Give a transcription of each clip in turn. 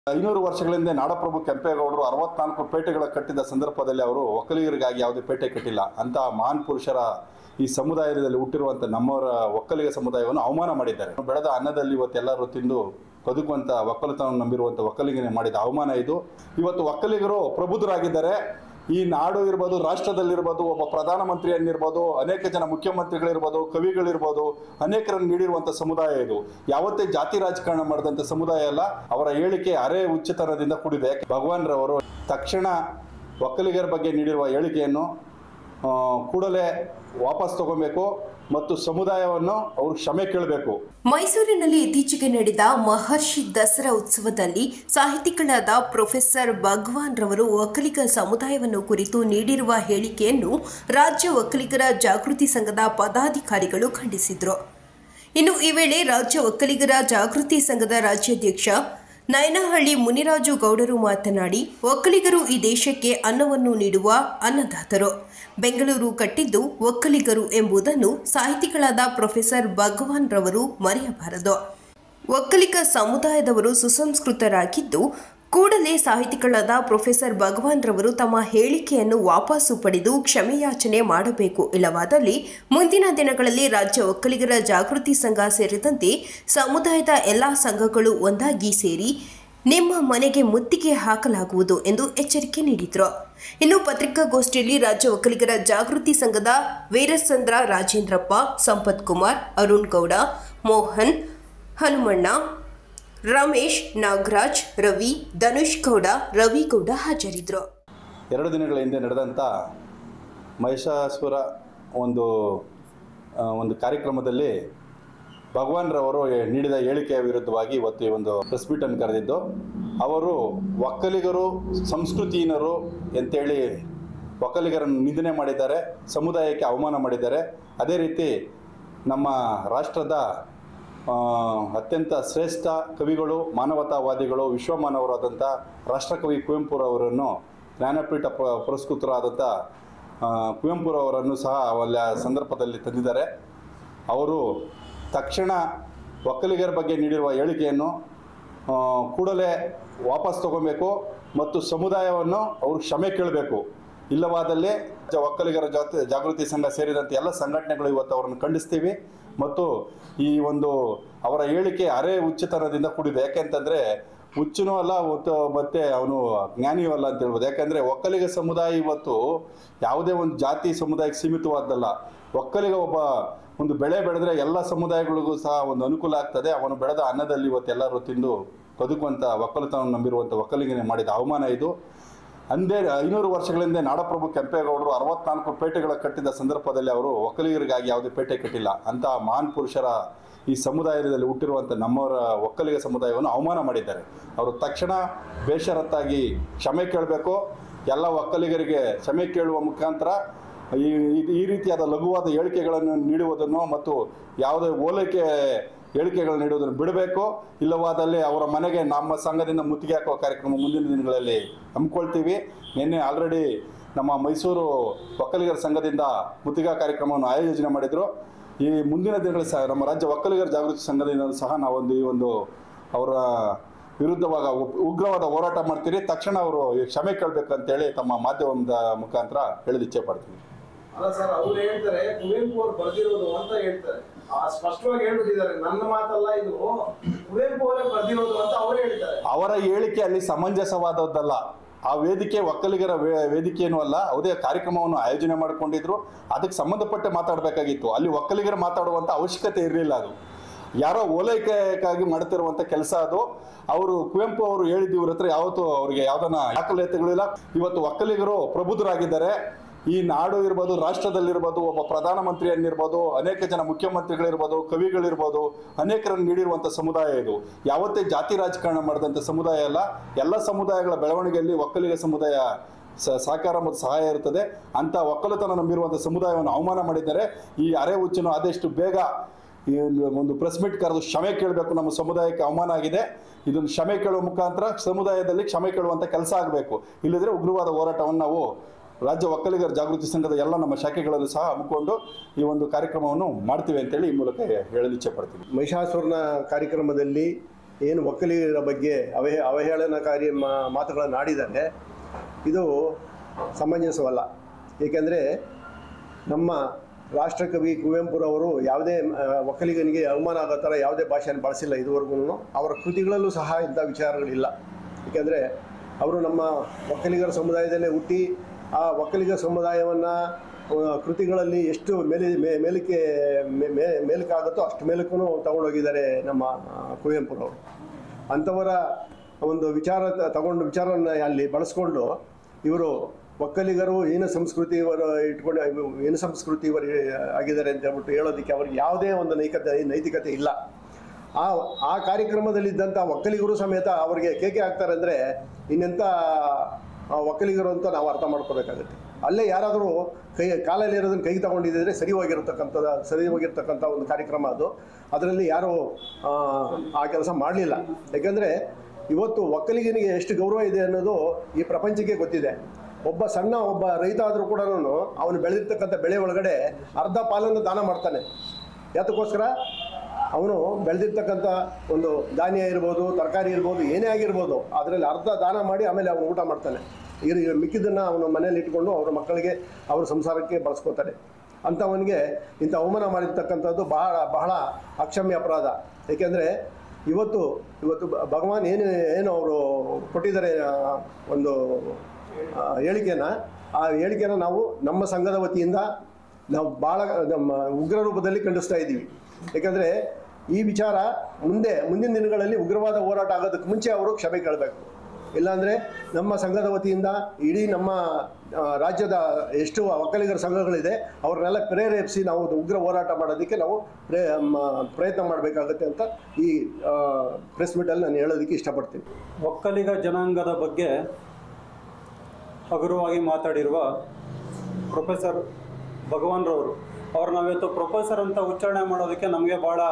ಐನೂರು ವರ್ಷಗಳಿಂದ ನಾಡಪ್ರಭು ಕೆಂಪೇಗೌಡರು ಅರವತ್ನಾಲ್ಕು ಪೇಟೆಗಳ ಕಟ್ಟಿದ ಸಂದರ್ಭದಲ್ಲಿ ಅವರು ಒಕ್ಕಲಿಗರಿಗಾಗಿ ಯಾವುದೇ ಪೇಟೆ ಕಟ್ಟಿಲ್ಲ ಅಂತ ಮಹಾನ್ ಪುರುಷರ ಈ ಸಮುದಾಯದಲ್ಲಿ ಹುಟ್ಟಿರುವಂಥ ನಮ್ಮವರ ಒಕ್ಕಲಿಗ ಸಮುದಾಯವನ್ನು ಅವಮಾನ ಮಾಡಿದ್ದಾರೆ ಬೆಳೆದ ಅನ್ನದಲ್ಲಿ ಇವತ್ತೆಲ್ಲರೂ ತಿಂದು ಬದುಕುವಂಥ ಒಕ್ಕಲತನ ನಂಬಿರುವಂಥ ಒಕ್ಕಲಿಗನೇ ಮಾಡಿದ ಅವಮಾನ ಇದು ಇವತ್ತು ಒಕ್ಕಲಿಗರು ಪ್ರಬುದ್ಧರಾಗಿದ್ದಾರೆ ಈ ನಾಡು ಇರ್ಬೋದು ರಾಷ್ಟ್ರದಲ್ಲಿರ್ಬೋದು ಒಬ್ಬ ಪ್ರಧಾನಮಂತ್ರಿಯನ್ನಿರ್ಬೋದು ಅನೇಕ ಜನ ಮುಖ್ಯಮಂತ್ರಿಗಳಿರ್ಬೋದು ಕವಿಗಳಿರ್ಬೋದು ಅನೇಕರನ್ನು ನೀಡಿರುವಂಥ ಸಮುದಾಯ ಇದು ಯಾವತ್ತೇ ಜಾತಿ ರಾಜಕಾರಣ ಮಾಡಿದಂಥ ಸಮುದಾಯ ಅಲ್ಲ ಅವರ ಹೇಳಿಕೆ ಅರೆ ಉಚ್ಚತನದಿಂದ ಕೂಡಿದೆ ಭಗವಾನ್ ರವರು ತಕ್ಷಣ ಒಕ್ಕಲಿಗರ ಬಗ್ಗೆ ನೀಡಿರುವ ಹೇಳಿಕೆಯನ್ನು ಆ, ಕೂಡಲೇ ವಾಪಸ್ ತಗೋಬೇಕು ಮತ್ತು ಸಮುದಾಯವನ್ನು ಅವರು ಕ್ಷಮೆ ಕೇಳಬೇಕು ಮೈಸೂರಿನಲ್ಲಿ ಇತ್ತೀಚೆಗೆ ನಡೆದ ಮಹರ್ಷಿ ದಸರಾ ಉತ್ಸವದಲ್ಲಿ ಸಾಹಿತಿಗಳಾದ ಪ್ರೊಫೆಸರ್ ಭಗವಾನ್ ರವರು ಒಕ್ಕಲಿಗ ಸಮುದಾಯವನ್ನು ಕುರಿತು ನೀಡಿರುವ ಹೇಳಿಕೆಯನ್ನು ರಾಜ್ಯ ಒಕ್ಕಲಿಗರ ಜಾಗೃತಿ ಸಂಘದ ಪದಾಧಿಕಾರಿಗಳು ಖಂಡಿಸಿದರು ಇನ್ನು ಈ ವೇಳೆ ರಾಜ್ಯ ಒಕ್ಕಲಿಗರ ಜಾಗೃತಿ ಸಂಘದ ರಾಜ್ಯಾಧ್ಯಕ್ಷ ನಯನಹಳ್ಳಿ ಮುನಿರಾಜು ಗೌಡರು ಮಾತನಾಡಿ ಒಕ್ಕಲಿಗರು ಈ ದೇಶಕ್ಕೆ ಅನ್ನವನ್ನು ನೀಡುವ ಅನ್ನದಾತರು ಬೆಂಗಳೂರು ಕಟ್ಟಿದ್ದು ಒಕ್ಕಲಿಗರು ಎಂಬುದನ್ನು ಸಾಹಿತಿಗಳಾದ ಪ್ರೊಫೆಸರ್ ಭಗವಾನ್ ರವರು ಮರೆಯಬಾರದು ಒಕ್ಕಲಿಗ ಸಮುದಾಯದವರು ಸುಸಂಸ್ಕೃತರಾಗಿದ್ದು ಕೂಡಲೇ ಸಾಹಿತಿಗಳಾದ ಪ್ರೊಫೆಸರ್ ಭಗವಾನ್ ರವರು ತಮ್ಮ ಹೇಳಿಕೆಯನ್ನು ವಾಪಸ್ಸು ಪಡೆದು ಕ್ಷಮೆಯಾಚನೆ ಮಾಡಬೇಕು ಇಲ್ಲವಾದಲ್ಲಿ ಮುಂದಿನ ದಿನಗಳಲ್ಲಿ ರಾಜ್ಯ ಒಕ್ಕಲಿಗರ ಜಾಗೃತಿ ಸಂಘ ಸೇರಿದಂತೆ ಸಮುದಾಯದ ಎಲ್ಲ ಸಂಘಗಳು ಒಂದಾಗಿ ಸೇರಿ ನಿಮ್ಮ ಮನೆಗೆ ಮುತ್ತಿಗೆ ಹಾಕಲಾಗುವುದು ಎಂದು ಎಚ್ಚರಿಕೆ ನೀಡಿದರು ಇನ್ನು ಪತ್ರಿಕಾಗೋಷ್ಠಿಯಲ್ಲಿ ರಾಜ್ಯ ಒಕ್ಕಲಿಗರ ಜಾಗೃತಿ ಸಂಘದ ವೀರಸಂದ್ರ ರಾಜೇಂದ್ರಪ್ಪ ಸಂಪತ್ ಕುಮಾರ್ ಅರುಣ್ ಗೌಡ ಮೋಹನ್ ಹನುಮಣ್ಣ ರಮೇಶ್ ನಾಗರಾಜ್ ರವಿ ಧನುಷ್ ಗೌಡ ರವಿಗೌಡ ಹಾಜರಿದ್ದರು ಎರಡು ದಿನಗಳ ಹಿಂದೆ ನಡೆದಂಥ ಮಹಿಷಾಸುರ ಒಂದು ಆ, ಒಂದು ಕಾರ್ಯಕ್ರಮದಲ್ಲಿ ಭಗವಾನ್ ರವರು ನೀಡಿದ ಹೇಳಿಕೆಯ ವಿರುದ್ಧವಾಗಿ ಇವತ್ತು ಈ ಒಂದು ಪ್ರೆಸ್ ಮೀಟನ್ನು ಕರೆದಿದ್ದು ಅವರು ಒಕ್ಕಲಿಗರು ಸಂಸ್ಕೃತಿಹೀನರು ಅಂತೇಳಿ ಒಕ್ಕಲಿಗರನ್ನು ನಿಂದನೆ ಮಾಡಿದ್ದಾರೆ ಸಮುದಾಯಕ್ಕೆ ಅವಮಾನ ಮಾಡಿದ್ದಾರೆ ಅದೇ ರೀತಿ ನಮ್ಮ ರಾಷ್ಟ್ರದ ಆ, ಅತ್ಯಂತ ಶ್ರೇಷ್ಠ ಕವಿಗಳು ಮಾನವತಾವಾದಿಗಳು ವಿಶ್ವಮಾನವರಾದಂಥ ರಾಷ್ಟ್ರಕವಿ ಕುವೆಂಪುರವರನ್ನು ಜ್ಞಾನಪೀಠ ಪ ಪುರಸ್ಕೃತರಾದಂಥ ಆ, ಕುವೆಂಪುರವರನ್ನು ಸಹ ಅವಲ್ಲ ಸಂದರ್ಭದಲ್ಲಿ ತಂದಿದ್ದಾರೆ ಅವರು ತಕ್ಷಣ ಒಕ್ಕಲಿಗರ ಬಗ್ಗೆ ನೀಡಿರುವ ಹೇಳಿಕೆಯನ್ನು ಆ, ಕೂಡಲೇ ವಾಪಸ್ ತಗೋಬೇಕು ಮತ್ತು ಸಮುದಾಯವನ್ನು ಅವರು ಕ್ಷಮೆ ಕೇಳಬೇಕು ಇಲ್ಲವಾದಲ್ಲಿ ಜ- ಒಕ್ಕಲಿಗರ ಜಾತಿ ಜಾಗೃತಿ ಸಂಘ ಸೇರಿದಂತೆ ಎಲ್ಲ ಸಂಘಟನೆಗಳು ಇವತ್ತು ಅವರನ್ನು ಖಂಡಿಸ್ತೀವಿ ಮತ್ತು ಈ ಒಂದು ಅವರ ಹೇಳಿಕೆ ಅರೆ ಉಚ್ಚತನದಿಂದ ಕೂಡಿದೆ ಯಾಕೆಂತಂದರೆ ಹುಚ್ಚನೂ ಅಲ್ಲ ಮತ್ತು ಮತ್ತೆ ಅವನು ಜ್ಞಾನಿಯೂ ಅಲ್ಲ ಅಂತ ಹೇಳ್ಬೋದು ಯಾಕಂದರೆ ಒಕ್ಕಲಿಗ ಸಮುದಾಯ ಇವತ್ತು ಯಾವುದೇ ಒಂದು ಜಾತಿ ಸಮುದಾಯಕ್ಕೆ ಸೀಮಿತವಾದ್ದಲ್ಲ ಒಕ್ಕಲಿಗ ಒಬ್ಬ ಒಂದು ಬೆಳೆ ಬೆಳೆದ್ರೆ ಎಲ್ಲ ಸಮುದಾಯಗಳಿಗೂ ಸಹ ಒಂದು ಅನುಕೂಲ ಆಗ್ತದೆ ಅವನು ಬೆಳೆದ ಅನ್ನದಲ್ಲಿ ಇವತ್ತೆಲ್ಲರೂ ತಿಂದು ಬದುಕುವಂಥ ಒಕ್ಕಲತನ ನಂಬಿರುವಂಥ ಒಕ್ಕಲಿಗನೇ ಮಾಡಿದ ಅವಮಾನ ಇದು ಅಂದೇ ಐನೂರು ವರ್ಷಗಳಿಂದ ನಾಡಪ್ರಭು ಕೆಂಪೇಗೌಡರು ಅರವತ್ನಾಲ್ಕು ಪೇಟೆಗಳ ಕಟ್ಟಿದ ಸಂದರ್ಭದಲ್ಲಿ ಅವರು ಒಕ್ಕಲಿಗರಿಗಾಗಿ ಯಾವುದೇ ಪೇಟೆ ಕಟ್ಟಿಲ್ಲ ಅಂತ ಮಹಾನ್ ಪುರುಷರ ಈ ಸಮುದಾಯದಲ್ಲಿ ಹುಟ್ಟಿರುವಂಥ ನಮ್ಮವರ ಒಕ್ಕಲಿಗ ಸಮುದಾಯವನ್ನು ಅವಮಾನ ಮಾಡಿದ್ದಾರೆ ಅವರು ತಕ್ಷಣ ಬೇಷರತ್ತಾಗಿ ಕ್ಷಮೆ ಕೇಳಬೇಕು ಎಲ್ಲ ಒಕ್ಕಲಿಗರಿಗೆ ಕ್ಷಮೆ ಕೇಳುವ ಮುಖಾಂತರ ಈ ಈ- ಈ ರೀತಿಯಾದ ಲಘುವಾದ ಹೇಳಿಕೆಗಳನ್ನು ನೀಡುವುದನ್ನು ಮತ್ತು ಯಾವುದೇ ಓಲೈಕೆ ಹೇಳಿಕೆಗಳನ್ನು ನೀಡುವುದನ್ನು ಬಿಡಬೇಕು ಇಲ್ಲವಾದಲ್ಲಿ ಅವರ ಮನೆಗೆ ನಮ್ಮ ಸಂಘದಿಂದ ಮುತ್ತಿಗೆ ಹಾಕುವ ಕಾರ್ಯಕ್ರಮ ಮುಂದಿನ ದಿನಗಳಲ್ಲಿ ಹಮ್ಮಿಕೊಳ್ತೀವಿ ನಿನ್ನೆ ಆಲ್ರೆಡಿ ನಮ್ಮ ಮೈಸೂರು ಒಕ್ಕಲಿಗರ ಸಂಘದಿಂದ ಮುತ್ತಿಗೆ ಕಾರ್ಯಕ್ರಮವನ್ನು ಆಯೋಜನೆ ಮಾಡಿದರು ಈ ಮುಂದಿನ ದಿನಗಳಲ್ಲಿ ಸಹ ನಮ್ಮ ರಾಜ್ಯ ಒಕ್ಕಲಿಗರ ಜಾಗೃತಿ ಸಂಘದಿಂದ ಸಹ ನಾವೊಂದು ಈ ಒಂದು ಅವರ ವಿರುದ್ಧವಾಗ ಉಗ್- ಉಗ್ರವಾದ ಹೋರಾಟ ಮಾಡ್ತೀರಿ ತಕ್ಷಣ ಅವರು ಕ್ಷಮೆ ಕೇಳಬೇಕು ಅಂತೇಳಿ ತಮ್ಮ ಮಾಧ್ಯಮದ ಮುಖಾಂತರ ಹೇಳಿದ ಇಚ್ಛೆ ಪಡ್ತೀನಿ ಅಲ್ಲ ಸರ್ ಅವ್ರು ಹೇಳ್ತಾರೆ ಕುವೆಂಪು ಅವ್ರು ಬರ್ದಿರೋದು ಅಂತ ಹೇಳ್ತಾರೆ ಆ ಸ್ಪಷ್ಟವಾಗಿ ಹೇಳ್ಬಿಟ್ಟಿದ್ದಾರೆ ನನ್ನ ಮಾತಲ್ಲ ಇದು ಕುವೆಂಪು ಅವರೇ ಬರ್ದಿರೋದು ಅಂತ ಅವ್ರು ಹೇಳ್ತಾರೆ ಅವರ ಹೇಳಿಕೆ ಅಲ್ಲಿ ಸಮಂಜಸವಾದದ್ದಲ್ಲ ಆ ವೇದಿಕೆ ಒಕ್ಕಲಿಗರ ವೇ- ವೇದಿಕೆಯೂ ಅಲ್ಲ ಯಾವುದೇ ಕಾರ್ಯಕ್ರಮವನ್ನು ಆಯೋಜನೆ ಮಾಡಿಕೊಂಡಿದ್ರು ಅದಕ್ಕೆ ಸಂಬಂಧಪಟ್ಟ ಮಾತಾಡಬೇಕಾಗಿತ್ತು ಅಲ್ಲಿ ಒಕ್ಕಲಿಗರು ಮಾತಾಡುವಂಥ ಅವಶ್ಯಕತೆ ಇರಲಿಲ್ಲ ಅದು ಯಾರೋ ಓಲೈಕೆಗಾಗಿ ಮಾಡ್ತಿರುವಂಥ ಕೆಲಸ ಅದು ಅವರು ಕುವೆಂಪು ಅವರು ಹೇಳಿದ್ದು ಇವ್ರ ಹತ್ರ ಯಾವತ್ತೂ ಅವರಿಗೆ ಯಾವ್ದನ್ನ ದಾಖಲಾತಿಗಳಿಲ್ಲ ಇವತ್ತು ಒಕ್ಕಲಿಗರು ಪ್ರಬುದ್ಧರಾಗಿದ್ದಾರೆ ಈ ನಾಡು ಇರ್ಬೋದು ರಾಷ್ಟ್ರದಲ್ಲಿರ್ಬೋದು ಒಬ್ಬ ಪ್ರಧಾನಮಂತ್ರಿಯನ್ನಿರ್ಬೋದು ಅನೇಕ ಜನ ಮುಖ್ಯಮಂತ್ರಿಗಳಿರ್ಬೋದು ಕವಿಗಳಿರ್ಬೋದು ಅನೇಕರನ್ನು ನೀಡಿರುವಂಥ ಸಮುದಾಯ ಇದು ಯಾವತ್ತೇ ಜಾತಿ ರಾಜಕಾರಣ ಮಾಡಿದಂಥ ಸಮುದಾಯ ಅಲ್ಲ ಎಲ್ಲ ಸಮುದಾಯಗಳ ಬೆಳವಣಿಗೆಯಲ್ಲಿ ಒಕ್ಕಲಿಗ ಸಮುದಾಯ ಸ ಸಹಕಾರ ಮತ್ತು ಸಹಾಯ ಇರ್ತದೆ ಅಂತ ಒಕ್ಕಲತನ ನಂಬಿರುವಂಥ ಸಮುದಾಯವನ್ನು ಅವಮಾನ ಮಾಡಿದ್ದಾರೆ ಈ ಅರೆ ಹುಚ್ಚನ್ನು ಆದಷ್ಟು ಬೇಗ ಈ ಒಂದು- ಒಂದು ಪ್ರೆಸ್ ಮೀಟ್ ಕರೆದು ಕ್ಷಮೆ ಕೇಳಬೇಕು ನಮ್ಮ ಸಮುದಾಯಕ್ಕೆ ಅವಮಾನ ಆಗಿದೆ ಇದನ್ನು ಕ್ಷಮೆ ಕೇಳುವ ಮುಖಾಂತರ ಸಮುದಾಯದಲ್ಲಿ ಕ್ಷಮೆ ಕೇಳುವಂಥ ಕೆಲಸ ಆಗಬೇಕು ಇಲ್ಲದ್ರೆ ಉಗ್ರವಾದ ಹೋರಾಟವನ್ನು ನಾವು ರಾಜ್ಯ ಒಕ್ಕಲಿಗರ ಜಾಗೃತಿ ಸಂಘದ ಎಲ್ಲ ನಮ್ಮ ಶಾಖೆಗಳಲ್ಲೂ ಸಹ ಹಮ್ಮಿಕೊಂಡು ಈ ಒಂದು ಕಾರ್ಯಕ್ರಮವನ್ನು ಮಾಡ್ತೀವಿ ಅಂತೇಳಿ ಈ ಮೂಲಕ ಹೇಳಲು ಇಚ್ಛೆ ಪಡ್ತೀನಿ ಮಹಿಷಾಸುರನ ಕಾರ್ಯಕ್ರಮದಲ್ಲಿ ಏನು ಒಕ್ಕಲಿಗರ ಬಗ್ಗೆ ಅವಹೇ ಅವಹೇಳನಕಾರಿ ಮಾ- ಮಾತುಗಳನ್ನು ಆಡಿದ್ದಾರೆ ಇದು ಸಮಂಜಸವಲ್ಲ ಏಕೆಂದರೆ ನಮ್ಮ ರಾಷ್ಟ್ರಕವಿ ಕುವೆಂಪುರವರು ಯಾವುದೇ ಆ, ಒಕ್ಕಲಿಗನಿಗೆ ಅವಮಾನ ಆಗೋ ಥರ ಯಾವುದೇ ಭಾಷೆಯನ್ನು ಬಳಸಿಲ್ಲ ಇದುವರೆಗೂ ಅವರ ಕೃತಿಗಳಲ್ಲೂ ಸಹ ಇಂಥ ವಿಚಾರಗಳಿಲ್ಲ ಏಕೆಂದರೆ ಅವರು ನಮ್ಮ ಒಕ್ಕಲಿಗರ ಸಮುದಾಯದಲ್ಲೇ ಹುಟ್ಟಿ ಆ ಒಕ್ಕಲಿಗ ಸಮುದಾಯವನ್ನು ಕೃತಿಗಳಲ್ಲಿ ಎಷ್ಟು ಮೇಲೆ ಮೇ- ಮೇಲಕ್ಕೆ ಮೇ- ಮೇ- ಮೇಲಕ್ಕಾಗುತ್ತೋ ಅಷ್ಟು ಮೇಲಕ್ಕೂ ತಗೊಂಡೋಗಿದ್ದಾರೆ ನಮ್ಮ ಆ, ಕುವೆಂಪುರವರು ಅಂಥವರ ಒಂದು ವಿಚಾರ ತ- ತಗೊಂಡು ವಿಚಾರವನ್ನು ಅಲ್ಲಿ ಬಳಸ್ಕೊಂಡು ಇವರು ಒಕ್ಕಲಿಗರು ಏನು ಸಂಸ್ಕೃತಿಯವರು ಇಟ್ಕೊಂಡು ಏನು ಸಂಸ್ಕೃತಿಯವರು ಆಗಿದ್ದಾರೆ ಅಂತ ಹೇಳ್ಬಿಟ್ಟು ಹೇಳೋದಕ್ಕೆ ಅವ್ರಿಗೆ ಯಾವುದೇ ಒಂದು ನೈಕತೆ ನೈತಿಕತೆ ಇಲ್ಲ ಆ ಆ ಕಾರ್ಯಕ್ರಮದಲ್ಲಿದ್ದಂಥ ಒಕ್ಕಲಿಗರು ಸಮೇತ ಅವರಿಗೆ ಕೇಕೆ ಹಾಕ್ತಾರೆ ಅಂದರೆ ಇನ್ನೆಂಥ ಆ, ಒಕ್ಕಲಿಗರು ಅಂತ ನಾವು ಅರ್ಥ ಮಾಡ್ಕೋಬೇಕಾಗುತ್ತೆ ಅಲ್ಲೇ ಯಾರಾದರೂ ಕೈ ಕಾಲಲ್ಲಿ ಇರೋದನ್ನ ಕೈಗೆ ತಗೊಂಡಿದ್ದರೆ ಸರಿ ಹೋಗಿರ್ತಕ್ಕಂಥದ್ದು ಸರಿ ಹೋಗಿರ್ತಕ್ಕಂಥ ಒಂದು ಕಾರ್ಯಕ್ರಮ ಅದು ಅದರಲ್ಲಿ ಯಾರೂ ಆ, ಆ ಕೆಲಸ ಮಾಡಲಿಲ್ಲ ಯಾಕೆಂದರೆ ಇವತ್ತು ಒಕ್ಕಲಿಗನಿಗೆ ಎಷ್ಟು ಗೌರವ ಇದೆ ಅನ್ನೋದು ಈ ಪ್ರಪಂಚಕ್ಕೆ ಗೊತ್ತಿದೆ ಒಬ್ಬ ಸಣ್ಣ ಒಬ್ಬ ರೈತ ಆದರೂ ಕೂಡ ಅವನು ಬೆಳೆದಿರ್ತಕ್ಕಂಥ ಬೆಳೆ ಒಳಗಡೆ ಅರ್ಧ ಪಾಲನ್ನು ದಾನ ಮಾಡ್ತಾನೆ ಯಾತಕ್ಕೋಸ್ಕರ ಅವನು ಬೆಳೆದಿರ್ತಕ್ಕಂಥ ಒಂದು ಧಾನ್ಯ ಇರ್ಬೋದು ತರಕಾರಿ ಇರ್ಬೋದು ಏನೇ ಆಗಿರ್ಬೋದು ಅದರಲ್ಲಿ ಅರ್ಧ ದಾನ ಮಾಡಿ ಆಮೇಲೆ ಅವನು ಊಟ ಮಾಡ್ತಾನೆ ಈಗ ಮಿಕ್ಕಿದ್ದನ್ನು ಅವನು ಮನೇಲಿ ಇಟ್ಕೊಂಡು ಅವರ ಮಕ್ಕಳಿಗೆ ಅವ್ರ ಸಂಸಾರಕ್ಕೆ ಬಳಸ್ಕೋತಾನೆ ಅಂಥವನಿಗೆ ಇಂಥ ಅವಮಾನ ಮಾಡಿರ್ತಕ್ಕಂಥದ್ದು ಬಹಳ ಬಹಳ ಅಕ್ಷಮ್ಯ ಅಪರಾಧ ಏಕೆಂದರೆ ಇವತ್ತು ಇವತ್ತು ಭ- ಭಗವಾನ್ ಏನು ಏನು ಅವರು ಕೊಟ್ಟಿದ್ದಾರೆ ಆ, ಒಂದು ಆ, ಹೇಳಿಕೆನ ಆ ಹೇಳಿಕೆನ ನಾವು ನಮ್ಮ ಸಂಘದ ವತಿಯಿಂದ ನಾವು ಭಾಳ ನಮ್ಮ ಉಗ್ರ ರೂಪದಲ್ಲಿ ಖಂಡಿಸ್ತಾ ಇದ್ದೀವಿ ಯಾಕಂದರೆ ಈ ವಿಚಾರ ಮುಂದೆ ಮುಂದಿನ ದಿನಗಳಲ್ಲಿ ಉಗ್ರವಾದ ಹೋರಾಟ ಆಗೋದಕ್ಕೆ ಮುಂಚೆ ಅವರು ಕ್ಷಮೆ ಕೇಳಬೇಕು ಇಲ್ಲಾಂದರೆ ನಮ್ಮ ಸಂಘದ ವತಿಯಿಂದ ಇಡೀ ನಮ್ಮ ಆ, ರಾಜ್ಯದ ಎಷ್ಟು ಒಕ್ಕಲಿಗರ ಸಂಘಗಳಿದೆ ಅವ್ರನ್ನೆಲ್ಲ ಪ್ರೇರೇಪಿಸಿ ನಾವು ಒಂದು ಉಗ್ರ ಹೋರಾಟ ಮಾಡೋದಕ್ಕೆ ನಾವು ಪ್ರೇ ಮ- ಪ್ರಯತ್ನ ಮಾಡಬೇಕಾಗುತ್ತೆ ಅಂತ ಈ ಪ್ರೆಸ್ ಮೀಟಲ್ಲಿ ನಾನು ಹೇಳೋದಕ್ಕೆ ಇಷ್ಟಪಡ್ತೀನಿ ಒಕ್ಕಲಿಗ ಜನಾಂಗದ ಬಗ್ಗೆ ಹಗುರವಾಗಿ ಮಾತಾಡಿರುವ ಪ್ರೊಫೆಸರ್ ಭಗವಾನ್ರವರು ಅವ್ರು ನಾವಿವತ್ತು ಪ್ರೊಫೆಸರ್ ಅಂತ ಉಚ್ಚಾರಣೆ ಮಾಡೋದಕ್ಕೆ ನಮಗೆ ಭಾಳ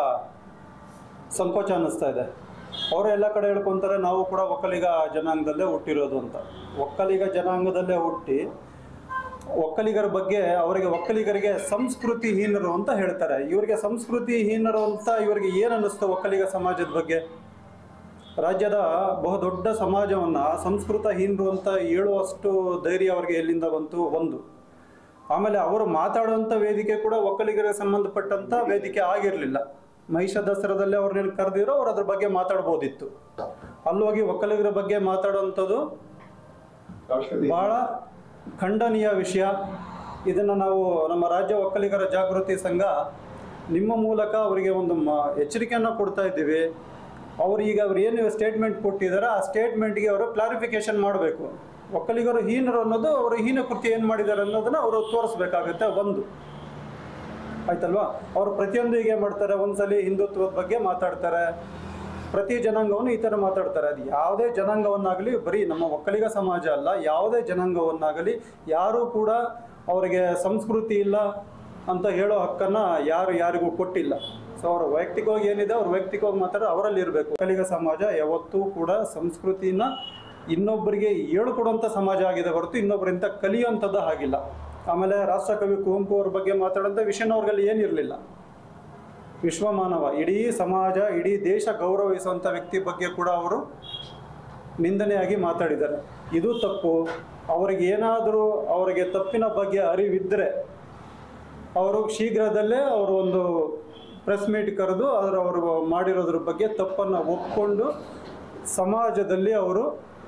ಸಂಕೋಚ ಅನ್ನಿಸ್ತಾ ಇದೆ ಅವರು ಎಲ್ಲ ಕಡೆ ಹೇಳ್ಕೊತಾರೆ ನಾವು ಕೂಡ ಒಕ್ಕಲಿಗ ಜನಾಂಗದಲ್ಲೇ ಹುಟ್ಟಿರೋದು ಅಂತ ಒಕ್ಕಲಿಗ ಜನಾಂಗದಲ್ಲೇ ಹುಟ್ಟಿ ಒಕ್ಕಲಿಗರ ಬಗ್ಗೆ ಅವರಿಗೆ ಒಕ್ಕಲಿಗರಿಗೆ ಸಂಸ್ಕೃತಿ ಹೀನರು ಅಂತ ಹೇಳ್ತಾರೆ ಇವರಿಗೆ ಸಂಸ್ಕೃತಿ ಹೀನರು ಅಂತ ಇವರಿಗೆ ಏನು ಅನ್ನಿಸ್ತು ಒಕ್ಕಲಿಗ ಸಮಾಜದ ಬಗ್ಗೆ ರಾಜ್ಯದ ಬಹುದೊಡ್ಡ ಸಮಾಜವನ್ನು ಸಂಸ್ಕೃತ ಹೀನರು ಅಂತ ಹೇಳುವಷ್ಟು ಧೈರ್ಯ ಅವರಿಗೆ ಎಲ್ಲಿಂದ ಬಂತು ಒಂದು ಆಮೇಲೆ ಅವರು ಮಾತಾಡುವಂಥ ವೇದಿಕೆ ಕೂಡ ಒಕ್ಕಲಿಗರಿಗೆ ಸಂಬಂಧಪಟ್ಟಂಥ ವೇದಿಕೆ ಆಗಿರಲಿಲ್ಲ ಮಹಿಷ ದಸರಾದಲ್ಲಿ ಅವ್ರನ್ನೇನು ಕರೆದಿರೋ ಅವ್ರು ಅದ್ರ ಬಗ್ಗೆ ಮಾತಾಡ್ಬೋದಿತ್ತು ಅಲ್ಲೋಗಿ ಒಕ್ಕಲಿಗರ ಬಗ್ಗೆ ಮಾತಾಡುವಂಥದ್ದು ಬಹಳ ಖಂಡನೀಯ ವಿಷಯ ಇದನ್ನು ನಾವು ನಮ್ಮ ರಾಜ್ಯ ಒಕ್ಕಲಿಗರ ಜಾಗೃತಿ ಸಂಘ ನಿಮ್ಮ ಮೂಲಕ ಅವರಿಗೆ ಒಂದು ಮ ಎಚ್ಚರಿಕೆಯನ್ನು ಕೊಡ್ತಾ ಇದ್ದೀವಿ ಅವರು ಈಗ ಅವ್ರು ಏನು ಸ್ಟೇಟ್ಮೆಂಟ್ ಕೊಟ್ಟಿದ್ದಾರೆ ಆ ಸ್ಟೇಟ್ಮೆಂಟ್ಗೆ ಅವರು ಕ್ಲಾರಿಫಿಕೇಶನ್ ಮಾಡಬೇಕು ಒಕ್ಕಲಿಗರು ಹೀನರು ಅನ್ನೋದು ಅವರು ಹೀನ ಕೃತ್ಯ ಏನು ಮಾಡಿದ್ದಾರೆ ಅನ್ನೋದನ್ನು ಅವರು ತೋರಿಸ್ಬೇಕಾಗತ್ತೆ ಒಂದು ಆಯ್ತಲ್ವಾ ಅವರು ಪ್ರತಿಯೊಂದು ಹೀಗೆ ಮಾಡ್ತಾರೆ ಒಂದ್ಸಲಿ ಹಿಂದುತ್ವದ ಬಗ್ಗೆ ಮಾತಾಡ್ತಾರೆ ಪ್ರತಿ ಜನಾಂಗವನ್ನು ಈ ಥರ ಮಾತಾಡ್ತಾರೆ ಅದು ಯಾವುದೇ ಜನಾಂಗವನ್ನಾಗಲಿ ಬರೀ ನಮ್ಮ ಒಕ್ಕಲಿಗ ಸಮಾಜ ಅಲ್ಲ ಯಾವುದೇ ಜನಾಂಗವನ್ನಾಗಲಿ ಯಾರೂ ಕೂಡ ಅವರಿಗೆ ಸಂಸ್ಕೃತಿ ಇಲ್ಲ ಅಂತ ಹೇಳೋ ಹಕ್ಕನ್ನು ಯಾರು ಯಾರಿಗೂ ಕೊಟ್ಟಿಲ್ಲ ಸೊ ಅವ್ರ ವೈಯಕ್ತಿಕವಾಗಿ ಏನಿದೆ ಅವ್ರ ವೈಯಕ್ತಿಕವಾಗಿ ಮಾತ್ರ ಅವರಲ್ಲಿ ಇರಬೇಕು ಒಕ್ಕಲಿಗ ಸಮಾಜ ಯಾವತ್ತೂ ಕೂಡ ಸಂಸ್ಕೃತಿನ ಇನ್ನೊಬ್ಬರಿಗೆ ಹೇಳ್ಕೊಡುವಂಥ ಸಮಾಜ ಆಗಿದೆ ಹೊರತು ಇನ್ನೊಬ್ಬರಿಂದ ಕಲಿಯುವಂಥದ್ದು ಆಗಿಲ್ಲ ಆಮೇಲೆ ರಾಷ್ಟ್ರಕವಿ ಕುವೆಂಪು ಅವ್ರ ಬಗ್ಗೆ ಮಾತಾಡೋಂಥ ವಿಷಯನ ಅವ್ರಲ್ಲಿ ಏನಿರಲಿಲ್ಲ ವಿಶ್ವಮಾನವ ಇಡೀ ಸಮಾಜ ಇಡೀ ದೇಶ ಗೌರವಿಸುವಂಥ ವ್ಯಕ್ತಿ ಬಗ್ಗೆ ಕೂಡ ಅವರು ನಿಂದನೆಯಾಗಿ ಮಾತಾಡಿದ್ದಾರೆ ಇದು ತಪ್ಪು ಅವರಿಗೆ ಏನಾದರೂ ಅವರಿಗೆ ತಪ್ಪಿನ ಬಗ್ಗೆ ಅರಿವಿದ್ದರೆ ಅವರು ಶೀಘ್ರದಲ್ಲೇ ಅವರು ಒಂದು ಪ್ರೆಸ್ ಮೀಟ್ ಕರೆದು ಅದರ ಅವರು ಮಾಡಿರೋದ್ರ ಬಗ್ಗೆ ತಪ್ಪನ್ನು ಒಪ್ಕೊಂಡು ಸಮಾಜದಲ್ಲಿ ಅವರು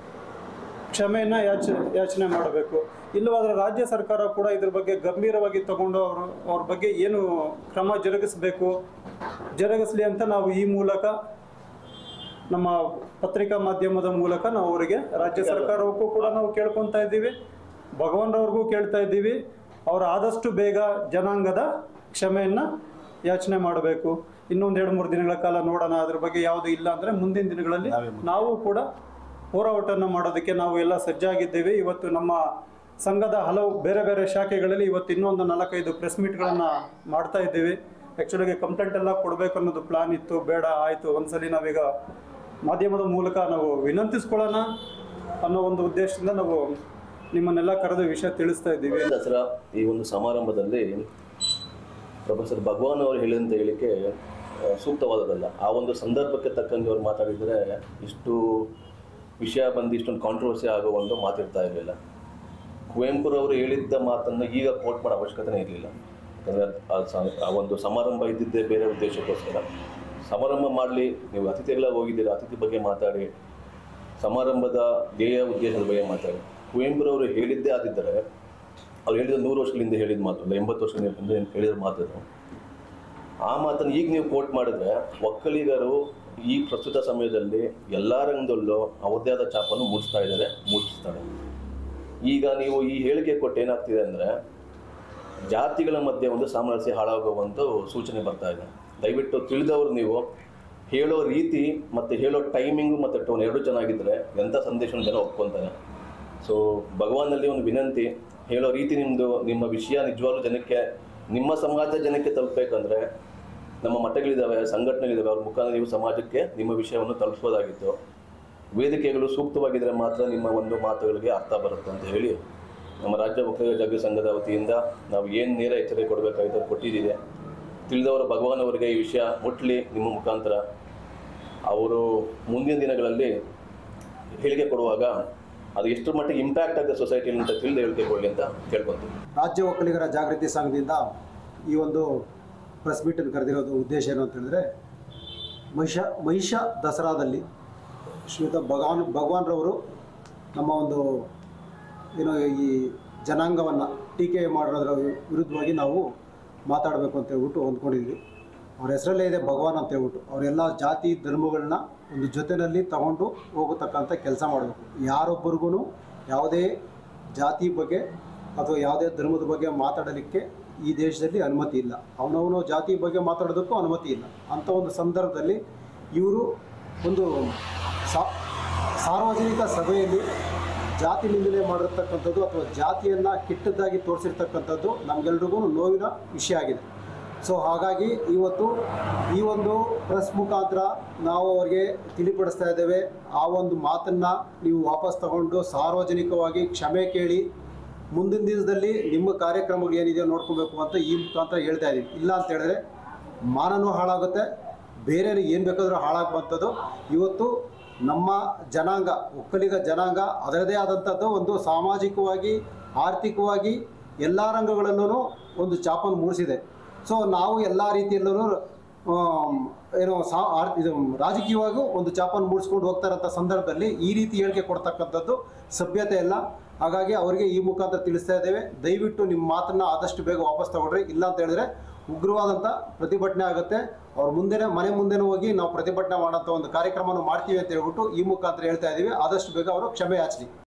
ಕ್ಷಮೆಯನ್ನು ಯಾಚ ಯಾಚನೆ ಮಾಡಬೇಕು ಇಲ್ಲವಾದರೆ ರಾಜ್ಯ ಸರ್ಕಾರ ಕೂಡ ಇದ್ರ ಬಗ್ಗೆ ಗಂಭೀರವಾಗಿ ತಗೊಂಡು ಅವರು ಅವ್ರ ಬಗ್ಗೆ ಏನು ಕ್ರಮ ಜರುಗಿಸಬೇಕು ಜರುಗಿಸಲಿ ಅಂತ ನಾವು ಈ ಮೂಲಕ ನಮ್ಮ ಪತ್ರಿಕಾ ಮಾಧ್ಯಮದ ಮೂಲಕ ನಾವು ಅವರಿಗೆ ರಾಜ್ಯ ಸರ್ಕಾರಕ್ಕೂ ಕೂಡ ನಾವು ಕೇಳ್ಕೊತಾ ಇದ್ದೀವಿ ಭಗವಾನ್ರವ್ರಿಗೂ ಕೇಳ್ತಾ ಇದ್ದೀವಿ ಅವರು ಆದಷ್ಟು ಬೇಗ ಜನಾಂಗದ ಕ್ಷಮೆಯನ್ನು ಯಾಚನೆ ಮಾಡಬೇಕು ಇನ್ನೊಂದು ಎರಡು ಮೂರು ದಿನಗಳ ಕಾಲ ನೋಡೋಣ ಅದ್ರ ಬಗ್ಗೆ ಯಾವುದು ಇಲ್ಲ ಅಂದರೆ ಮುಂದಿನ ದಿನಗಳಲ್ಲಿ ನಾವು ಕೂಡ ಹೋರಾಟವನ್ನು ಮಾಡೋದಕ್ಕೆ ನಾವು ಎಲ್ಲ ಸಜ್ಜಾಗಿದ್ದೇವೆ ಇವತ್ತು ನಮ್ಮ ಸಂಘದ ಹಲವು ಬೇರೆ ಬೇರೆ ಶಾಖೆಗಳಲ್ಲಿ ಇವತ್ತು ಇನ್ನೊಂದು ನಾಲ್ಕೈದು ಪ್ರೆಸ್ ಮೀಟ್ಗಳನ್ನು ಮಾಡ್ತಾ ಇದ್ದೀವಿ ಆ್ಯಕ್ಚುಲಿಗೆ ಕಂಪ್ಲೇಂಟ್ ಎಲ್ಲ ಕೊಡಬೇಕು ಅನ್ನೋದು ಪ್ಲಾನ್ ಇತ್ತು ಬೇಡ ಆಯಿತು ಒಂದ್ಸಲಿ ನಾವೀಗ ಮಾಧ್ಯಮದ ಮೂಲಕ ನಾವು ವಿನಂತಿಸ್ಕೊಳ್ಳೋಣ ಅನ್ನೋ ಒಂದು ಉದ್ದೇಶದಿಂದ ನಾವು ನಿಮ್ಮನ್ನೆಲ್ಲ ಕರೆದು ವಿಷಯ ತಿಳಿಸ್ತಾ ಇದ್ದೀವಿ ದಸರಾ ಈ ಒಂದು ಸಮಾರಂಭದಲ್ಲಿ ಪ್ರೊಫೆಸರ್ ಭಗವಾನ್ ಅವರು ಹೇಳಿದಂಥ ಹೇಳಿಕೆ ಆ, ಸೂಕ್ತವಾದದಲ್ಲ ಆ ಒಂದು ಸಂದರ್ಭಕ್ಕೆ ತಕ್ಕಂಗೆ ಅವ್ರು ಮಾತಾಡಿದರೆ ಇಷ್ಟು ವಿಷಯ ಬಂದು ಇಷ್ಟೊಂದು ಕಾಂಟ್ರವರ್ಸಿ ಆಗೋ ಒಂದು ಮಾತಿರ್ತಾ ಇರಲಿಲ್ಲ ಕುವೆಂಪುರವರು ಹೇಳಿದ್ದ ಮಾತನ್ನು ಈಗ ಕೋಟ್ ಮಾಡೋ ಅವಶ್ಯಕತೆನೇ ಇರಲಿಲ್ಲ ಯಾಕಂದರೆ ಆ ಒಂದು ಸಮಾರಂಭ ಇದ್ದಿದ್ದೇ ಬೇರೆ ಉದ್ದೇಶಕ್ಕೋಸ್ಕರ ಸಮಾರಂಭ ಮಾಡಲಿ ನೀವು ಅತಿಥಿಗಳ ಹೋಗಿದ್ದೀರಾ ಅತಿಥಿ ಬಗ್ಗೆ ಮಾತಾಡಿ ಸಮಾರಂಭದ ಧ್ಯೇಯ ಉದ್ದೇಶದ ಬಗ್ಗೆ ಮಾತಾಡಿ ಕುವೆಂಪುರವರು ಹೇಳಿದ್ದೇ ಆದಿದ್ದರೆ ಅವ್ರು ಹೇಳಿದ ನೂರು ವರ್ಷಗಳಿಂದ ಹೇಳಿದ ಮಾತು ಅಲ್ಲ ಎಂಬತ್ತು ವರ್ಷಗಳಿಂದ ಹಿಂದೆ ಹೇಳಿದ ಮಾತನ್ನು ಆ ಮಾತನ್ನು ಈಗ ನೀವು ಕೋಟ್ ಮಾಡಿದ್ರೆ ಒಕ್ಕಲಿಗರು ಈ ಪ್ರಸ್ತುತ ಸಮಯದಲ್ಲಿ ಎಲ್ಲ ರಂಗದಲ್ಲೂ ಅವರದೇ ಆದ ಚಾಪನ್ನು ಮೂಡಿಸ್ತಾ ಇದ್ದಾರೆ ಮೂಡಿಸ್ತಾರೆ ಈಗ ನೀವು ಈ ಹೇಳಿಕೆ ಕೊಟ್ಟು ಏನಾಗ್ತಿದೆ ಅಂದರೆ ಜಾತಿಗಳ ಮಧ್ಯೆ ಒಂದು ಸಾಮರಸ್ಯ ಹಾಳಾಗುವಂಥ ಸೂಚನೆ ಬರ್ತಾ ಇದೆ ದಯವಿಟ್ಟು ತಿಳಿದವರು ನೀವು ಹೇಳೋ ರೀತಿ ಮತ್ತು ಹೇಳೋ ಟೈಮಿಂಗು ಮತ್ತು ಟೋನ್ ಎರಡೂ ಚೆನ್ನಾಗಿದ್ದರೆ ಎಂಥ ಸಂದೇಶವನ್ನು ಜನ ಒಪ್ಕೊತಾರೆ ಸೊ ಭಗವಾನಲ್ಲಿ ಒಂದು ವಿನಂತಿ ಹೇಳೋ ರೀತಿ ನಿಮ್ಮದು ನಿಮ್ಮ ವಿಷಯ ನಿಜವಾಗ್ಲೂ ಜನಕ್ಕೆ ನಿಮ್ಮ ಸಮಾಜ ಜನಕ್ಕೆ ತಲುಪಬೇಕಂದ್ರೆ ನಮ್ಮ ಮಠಗಳಿದ್ದಾವೆ ಸಂಘಟನೆಗಳಿದ್ದಾವೆ ಅವ್ರ ಮುಖಾಂತರ ನೀವು ಸಮಾಜಕ್ಕೆ ನಿಮ್ಮ ವಿಷಯವನ್ನು ತಲುಪಿಸೋದಾಗಿತ್ತು ವೇದಿಕೆಗಳು ಸೂಕ್ತವಾಗಿದ್ದರೆ ಮಾತ್ರ ನಿಮ್ಮ ಒಂದು ಮಾತುಗಳಿಗೆ ಅರ್ಥ ಬರುತ್ತೆ ಅಂತ ಹೇಳಿ ನಮ್ಮ ರಾಜ್ಯ ಒಕ್ಕಲಿಗ ಜಾಗೃತಿ ಸಂಘದ ವತಿಯಿಂದ ನಾವು ಏನು ನೇರ ಎಚ್ಚರಿಕೆ ಕೊಡಬೇಕಾಗಿತ್ತು ಕೊಟ್ಟಿದ್ದೀವಿ ತಿಳಿದವರು ಭಗವಾನ್ ಅವರಿಗೆ ಈ ವಿಷಯ ಮುಟ್ಲಿ ನಿಮ್ಮ ಮುಖಾಂತರ ಅವರು ಮುಂದಿನ ದಿನಗಳಲ್ಲಿ ಹೇಳಿಕೆ ಕೊಡುವಾಗ ಅದು ಎಷ್ಟು ಮಟ್ಟಿಗೆ ಇಂಪ್ಯಾಕ್ಟ್ ಆಗುತ್ತೆ ಸೊಸೈಟಿಲಿ ಅಂತ ತಿಳಿದು ಹೇಳಿಕೆ ಕೊಡಲಿ ಅಂತ ಕೇಳ್ಕೊತೀವಿ ರಾಜ್ಯ ಒಕ್ಕಲಿಗರ ಜಾಗೃತಿ ಸಂಘದಿಂದ ಈ ಒಂದು ಪ್ರೆಸ್ ಮೀಟನ್ನು ಕರೆದಿರೋದು ಉದ್ದೇಶ ಏನು ಅಂತ ಹೇಳಿದ್ರೆ ಮಹಿಷ ಮಹಿಷ ದಸರಾದಲ್ಲಿ ಶ್ರೀಯುತ ಭಗವಾನ್ ಭಗವಾನ್ರವರು ನಮ್ಮ ಒಂದು ಏನು ಈ ಜನಾಂಗವನ್ನು ಟೀಕೆ ಮಾಡೋದ್ರ ವಿರುದ್ಧವಾಗಿ ನಾವು ಮಾತಾಡಬೇಕು ಅಂತ ಹೇಳ್ಬಿಟ್ಟು ಅಂದ್ಕೊಂಡಿದ್ವಿ ಅವ್ರ ಹೆಸರಲ್ಲೇ ಇದೆ ಭಗವಾನ್ ಅಂತ ಹೇಳ್ಬಿಟ್ಟು ಅವರೆಲ್ಲ ಜಾತಿ ಧರ್ಮಗಳನ್ನ ಒಂದು ಜೊತೆಯಲ್ಲಿ ತಗೊಂಡು ಹೋಗತಕ್ಕಂಥ ಕೆಲಸ ಮಾಡಬೇಕು ಯಾರೊಬ್ಬರಿಗೂ ಯಾವುದೇ ಜಾತಿ ಬಗ್ಗೆ ಅಥವಾ ಯಾವುದೇ ಧರ್ಮದ ಬಗ್ಗೆ ಮಾತಾಡಲಿಕ್ಕೆ ಈ ದೇಶದಲ್ಲಿ ಅನುಮತಿ ಇಲ್ಲ ಅವನವನು ಜಾತಿ ಬಗ್ಗೆ ಮಾತಾಡೋದಕ್ಕೂ ಅನುಮತಿ ಇಲ್ಲ ಅಂಥ ಒಂದು ಸಂದರ್ಭದಲ್ಲಿ ಇವರು ಒಂದು ಸಾ ಸಾರ್ವಜನಿಕ ಸಭೆಯಲ್ಲಿ ಜಾತಿ ನಿಂದನೆ ಮಾಡಿರ್ತಕ್ಕಂಥದ್ದು ಅಥವಾ ಜಾತಿಯನ್ನು ಕೆಟ್ಟದ್ದಾಗಿ ತೋರಿಸಿರ್ತಕ್ಕಂಥದ್ದು ನಮಗೆಲ್ರಿಗೂ ನೋವಿನ ವಿಷಯ ಆಗಿದೆ ಸೊ ಹಾಗಾಗಿ ಇವತ್ತು ಈ ಒಂದು ಪ್ರೆಸ್ ಮುಖಾಂತರ ನಾವು ಅವರಿಗೆ ತಿಳಿಪಡಿಸ್ತಾ ಇದ್ದೇವೆ ಆ ಒಂದು ಮಾತನ್ನು ನೀವು ವಾಪಸ್ ತಗೊಂಡು ಸಾರ್ವಜನಿಕವಾಗಿ ಕ್ಷಮೆ ಕೇಳಿ ಮುಂದಿನ ದಿವಸದಲ್ಲಿ ನಿಮ್ಮ ಕಾರ್ಯಕ್ರಮಗಳು ಏನಿದೆಯೋ ನೋಡ್ಕೋಬೇಕು ಅಂತ ಈ ಮುಖಾಂತರ ಹೇಳ್ತಾ ಇದ್ದೀವಿ ಇಲ್ಲ ಅಂತ ಹೇಳಿದ್ರೆ ಮಾನನೂ ಹಾಳಾಗುತ್ತೆ ಬೇರೆ ಏನು ಬೇಕಾದರೂ ಹಾಳಾಗುವಂಥದ್ದು ಇವತ್ತು ನಮ್ಮ ಜನಾಂಗ ಒಕ್ಕಲಿಗ ಜನಾಂಗ ಅದರದೇ ಆದಂಥದ್ದು ಒಂದು ಸಾಮಾಜಿಕವಾಗಿ ಆರ್ಥಿಕವಾಗಿ ಎಲ್ಲ ರಂಗಗಳಲ್ಲೂ ಒಂದು ಚಾಪನ್ನು ಮೂಡಿಸಿದೆ ಸೊ ನಾವು ಎಲ್ಲ ರೀತಿಯಲ್ಲೂ ಆಮ್, ಏನೋ ಸಾ ಆರ್ ಇದು ರಾಜಕೀಯವಾಗೂ ಒಂದು ಚಾಪನ್ನು ಮೂಡಿಸ್ಕೊಂಡು ಹೋಗ್ತಾ ಇರೋಂಥ ಸಂದರ್ಭದಲ್ಲಿ ಈ ರೀತಿ ಹೇಳಿಕೆ ಕೊಡ್ತಕ್ಕಂಥದ್ದು ಸಭ್ಯತೆ ಇಲ್ಲ ಹಾಗಾಗಿ ಅವರಿಗೆ ಈ ಮುಖಾಂತರ ತಿಳಿಸ್ತಾ ಇದ್ದೇವೆ ದಯವಿಟ್ಟು ನಿಮ್ಮ ಮಾತನ್ನು ಆದಷ್ಟು ಬೇಗ ವಾಪಸ್ ತಗೊಳ್ರಿ ಇಲ್ಲ ಅಂತ ಹೇಳಿದ್ರೆ ಉಗ್ರವಾದಂಥ ಪ್ರತಿಭಟನೆ ಆಗುತ್ತೆ ಅವ್ರ ಮುಂದೆನೇ ಮನೆ ಮುಂದೆನೇ ಹೋಗಿ ನಾವು ಪ್ರತಿಭಟನೆ ಮಾಡೋಂಥ ಒಂದು ಕಾರ್ಯಕ್ರಮವನ್ನು ಮಾಡ್ತೀವಿ ಅಂತ ಹೇಳ್ಬಿಟ್ಟು ಈ ಮುಖಾಂತರ ಹೇಳ್ತಾ ಇದ್ದೀವಿ ಆದಷ್ಟು ಬೇಗ ಅವರು ಕ್ಷಮೆ ಯಾಚಲಿ